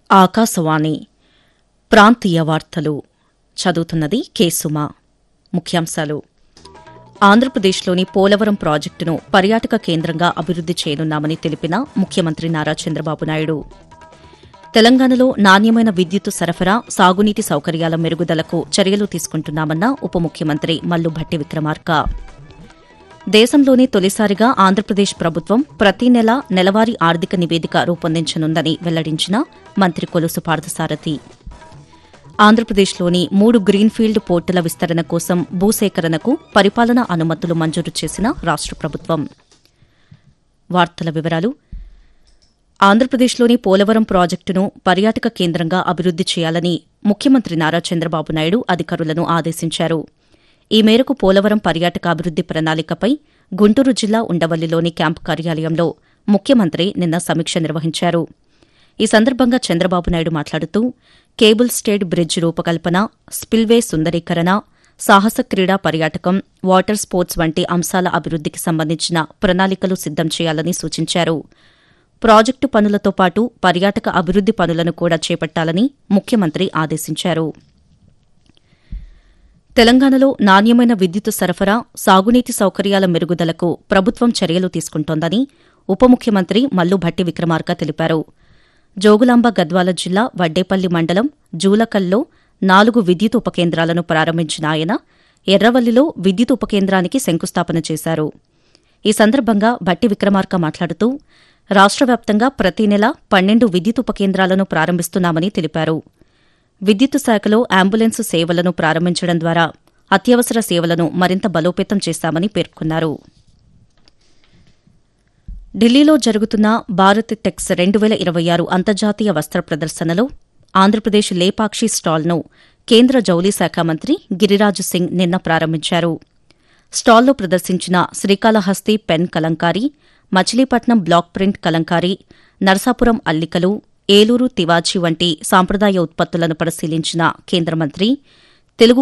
ఆకాశవాణి ప్రాంతీయ వార్తలు చదువుతున్నది కె సుమ ముఖ్యాంశాలు ఆంధ్రప్రదేశ్లోని పోలవరం ప్రాజెక్టును పర్యాటక కేంద్రంగా అభివృద్ది చేయనున్నామని తెలిపిన ముఖ్యమంత్రి నారా చంద్రబాబు నాయుడు తెలంగాణలో నాణ్యమైన విద్యుత్ సరఫరా సాగునీటి సౌకర్యాల మెరుగుదలకు చర్యలు తీసుకుంటున్నామన్న ఉప ముఖ్యమంత్రి మల్లు భట్టి విక్రమార్క దేశంలోనే తొలిసారిగా ఆంధ్రప్రదేశ్ ప్రభుత్వం ప్రతి నెల నెలవారీ ఆర్థిక నివేదిక రూపొందించనుందని వెల్లడించిన మంత్రి కొలుసు పార్థసారథి ఆంధ్రప్రదేశ్లోని మూడు గ్రీన్ఫీల్డ్ పోర్టుల విస్తరణ కోసం భూసేకరణకు పరిపాలనా అనుమతులు మంజూరు చేసిన రాష్ట ప్రభుత్వం వార్తల వివరాలు ఆంధ్రప్రదేశ్లోని పోలవరం ప్రాజెక్టును పర్యాటక కేంద్రంగా అభివృద్ది చేయాలని ముఖ్యమంత్రి నారా చంద్రబాబు నాయుడు అధికారులను ఆదేశించారు ఈ మేరకు పోలవరం పర్యాటక అభివృద్ది ప్రణాళికపై గుంటూరు జిల్లా ఉండవల్లిలోని క్యాంపు కార్యాలయంలో ముఖ్యమంత్రి నిన్న సమీక్ష నిర్వహించారు ఈ సందర్భంగా చంద్రబాబు నాయుడు మాట్లాడుతూ కేబుల్ స్టేట్ బ్రిడ్జ్ రూపకల్పన స్పిల్వే సుందరీకరణ సాహస క్రీడా పర్యాటకం వాటర్ స్పోర్ట్స్ వంటి అంశాల అభివృద్దికి సంబంధించిన ప్రణాళికలు సిద్దం చేయాలని సూచించారు ప్రాజెక్టు పనులతో పాటు పర్యాటక అభివృద్ది పనులను కూడా చేపట్టాలని ముఖ్యమంత్రి ఆదేశించారు తెలంగాణలో నాణ్యమైన విద్యుత్ సరఫరా సాగునీటి సౌకర్యాల మెరుగుదలకు ప్రభుత్వం చర్యలు తీసుకుంటోందని ఉప ముఖ్యమంత్రి మల్లు భట్టి విక్రమార్క తెలిపారు జోగులాంబ గద్వాల జిల్లా వడ్డేపల్లి మండలం జూలకల్లో నాలుగు విద్యుత్ ఉపకేంద్రాలను ప్రారంభించిన ఆయన ఎర్రవల్లిలో విద్యుత్ ఉపకేంద్రానికి శంకుస్థాపన చేశారు ఈ సందర్భంగా భట్టి విక్రమార్క మాట్లాడుతూ రాష్ట వ్యాప్తంగా ప్రతి నెల పన్నెండు విద్యుత్ ఉపకేంద్రాలను ప్రారంభిస్తున్నామని తెలిపారు విద్యుత్ శాఖలో అంబులెన్స్ సేవలను ప్రారంభించడం ద్వారా అత్యవసర సేవలను మరింత బలోపేతం చేశామని పేర్కొన్నారు ఢిల్లీలో జరుగుతున్న భారత్ టెక్స్ రెండు వేల ఇరవై ఆరు అంతర్జాతీయ వస్త్ర ప్రదర్శనలో ఆంధ్రప్రదేశ్ లేపాక్షి స్టాల్ను కేంద్ర జౌళి శాఖ మంత్రి గిరిరాజ్ సింగ్ నిన్న ప్రారంభించారు స్టాల్లో ప్రదర్శించిన Srikalahasti pen Kalamkari Machilipatnam block print Kalamkari Narasapuram అల్లికలు ఏలూరు తివాచి వంటి సాంప్రదాయ ఉత్పత్తులను పరిశీలించిన కేంద్ర మంత్రి తెలుగు